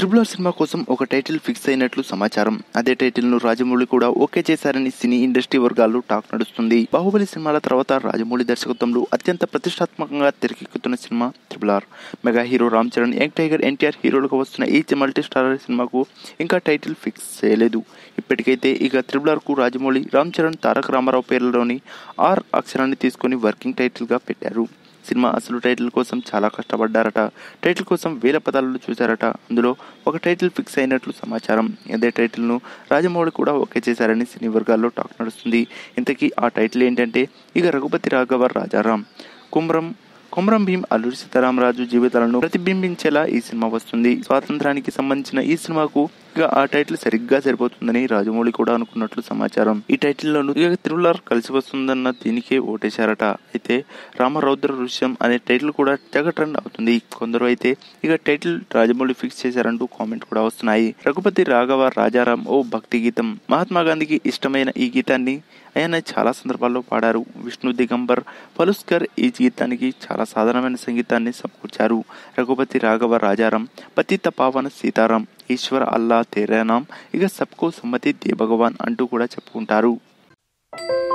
triple R cinema కోసం ఒక title fix అయినట్లు సమాచారం అదే టైటిల్ ను రాజమౌళి కూడా ఓకే చేశారని సినీ ఇండస్ట్రీ వర్గాల్లో టాక్ నడుస్తుంది బాహుబలి సినిమాల తర్వాత రాజమౌళి దర్శకత్వంలో అత్యంత ప్రతిష్టాత్మకంగా తెరకెక్కుతున్న సినిమా triple R mega hero Ram Charan young tiger NTR హీరోలుగా వస్తున్న ఈ మల్టీ స్టారర్ సినిమాకు ఇంకా టైటిల్ ఫిక్స్ చేయలేదు ఇప్పటికైతే ఇక త్రిబుల్ ఆర్ కు రాజమౌళి రామ్ చరణ్ తారక రామారావు పేర్లలోని ఆర్ అక్షరాన్ని తీసుకొని వర్కింగ్ టైటిల్ గా పెట్టారు సినిమా అసలు టైటిల్ కోసం చాలా కష్టపడ్డారట టైటిల్ కోసం వేల పదాలను చూశారట అందులో ఒక టైటిల్ ఫిక్స్ అయినట్లు సమాచారం అదే టైటిల్ను రాజమౌళి కూడా ఓకే చేశారని సినీ వర్గాల్లో టాక్ నడుస్తుంది ఇంతకీ ఆ టైటిల్ ఏంటంటే ఇక రఘుపతి రాఘవ రాజారాం కుమ్రం కొమరం భీం అల్లూరి సీతారామరాజు జీవితాలను ప్రతిబింబించేలా ఈ సినిమా వస్తుంది స్వాతంత్రానికి సంబంధించిన ఈ సినిమాకు ఇక ఆ టైటిల్ సరిగ్గా సరిపోతుందని రాజమౌళి కూడా అనుకున్నట్లు సమాచారం ఈ టైటిల్లోను ఇక త్రిపులర్ కలిసి వస్తుందన్న దీనికే ఓటేశారట అయితే రామరౌద్ర ఋష్యం అనే టైటిల్ కూడా తెగ ట్రెండ్ అవుతుంది కొందరు అయితే ఇక టైటిల్ రాజమౌళి ఫిక్స్ చేశారంటూ కామెంట్ కూడా వస్తున్నాయి రఘుపతి రాఘవ రాజారాం ఓ భక్తి గీతం మహాత్మా గాంధీకి ఇష్టమైన ఈ గీతాన్ని ఆయన చాలా సందర్భాల్లో పాడారు విష్ణు దిగంబర్ పలుస్కర్ ఈ గీతానికి చాలా సాధారణమైన సంగీతాన్ని సమకూర్చారు రఘుపతి రాఘవ రాజారాం పతిత పావన సీతారాం ఈశ్వర అల్లా తేరానాం ఇక సబ్కో సమ్మతి దే భగవాన్ అంటూ కూడా చెప్పుకుంటారు